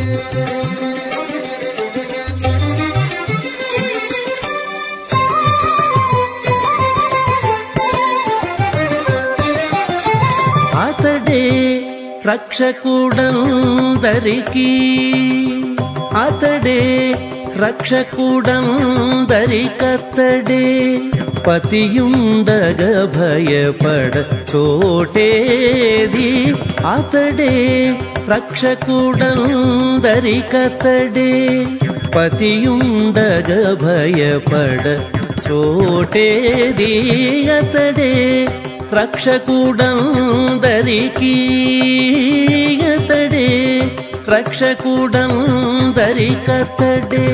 అతడే రక్షకుడందరికీ అతడే రక్షకుడందరికత్తడే పతియుండగ భయపడ చోటేది అతడే రక్షకుడందరికతడే పతియుండగ భయపడ చోటేది అతడే రక్షకుడందరికీ అతడే రక్షకుడందరికతడే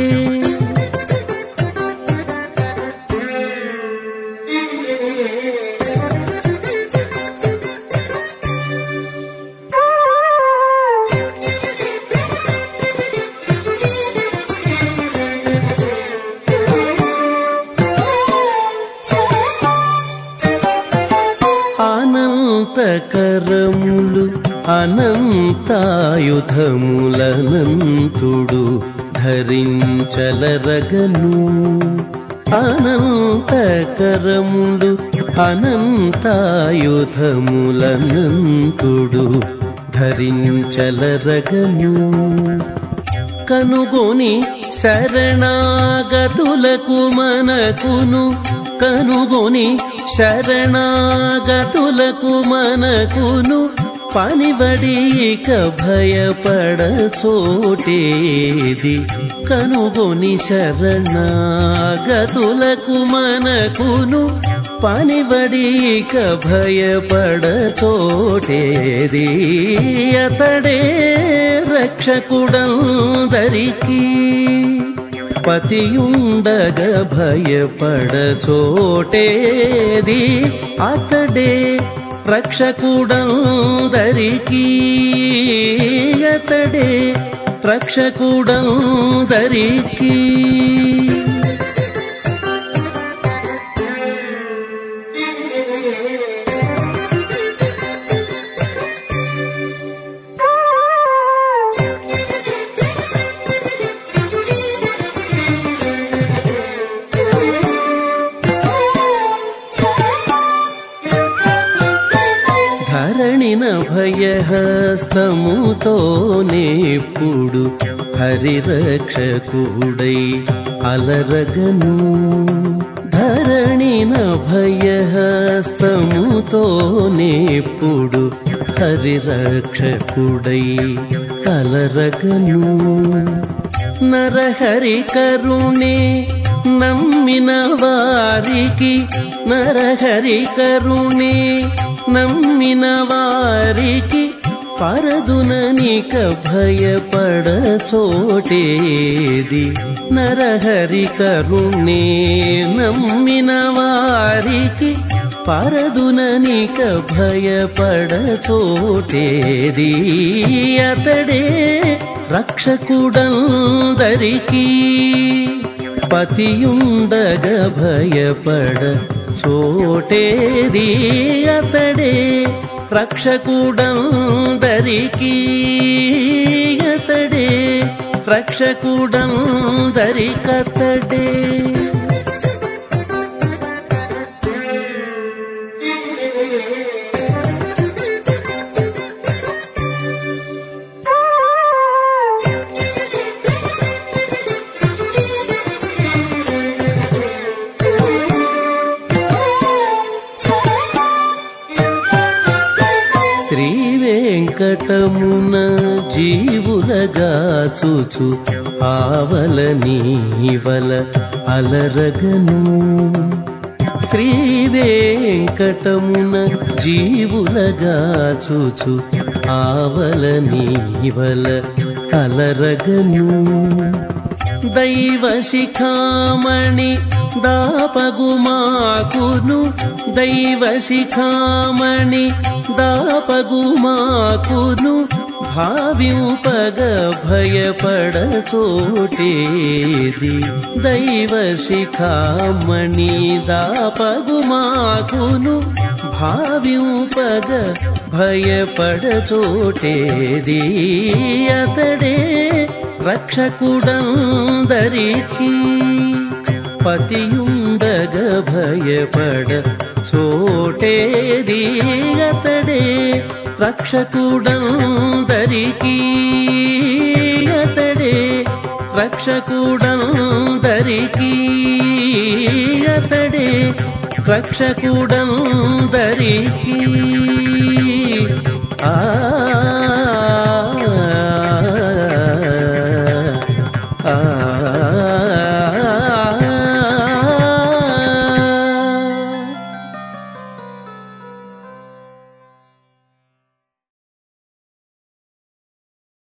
అనంతకరములు అనంతాయుధములనంతుడు ధరించలరగను అనంతకరములు అనంతాయుధములనంతుడు ధరించలరగను కనుగొని శరణాగతులకు మనకును కనుగొని శరణాగతులకు మనకును పనివడిక భయపడ చోటేది కనుగొని శరణాగతులకు మనకును పనివడిక భయపడ చోటేది అతడే రక్షకుడందరికీ పతియుండగ భయపడ చోటేది అతడే రక్షకుడందరికీ అతడే రక్షకుడందరికీ ధరణిన భయహస్తముతోనేప్పుడు హరిరక్షకుడై అలరగను ధరణిన భయహస్తముతోనేప్పుడు హరిరక్షకుడై అలరగను నరహరి కరుణే నమ్మిన వారికి నరహరి కరుణే నమ్మిన వారికి పరదుననిక భయపడ చోటేది నరహరి కరుణే నమ్మిన వారికి పరదుననిక భయపడ చోటేది అతడే రక్షకుడందరికీ పతియుండగ భయపడ చోటేది అతడే రక్షకుడందరికీ అతడే రక్షకుడందరికతడే శ్రీ వెంకటమున జీవులగా చూచు ఆవల నీవల అలరగను శ్రీ వెంకటమున జీవులగా చూచు ఆవల నీవల అలరగను దైవ శిఖామణి దాపగుమాకును దైవ శిఖామణి దాపగుమాకును భావింపగ భయపడ చోటేది దైవ శిఖామణి దాపగుమాకును భావింపగ భయపడ చోటేది అతడే రక్షకుడందరికీ పతియుండగ భయపడ చోటేది అతడే రక్షకుడందరికీ అతడే రక్షకుడందరికీ అతడే రక్షకుడందరికీ ఆ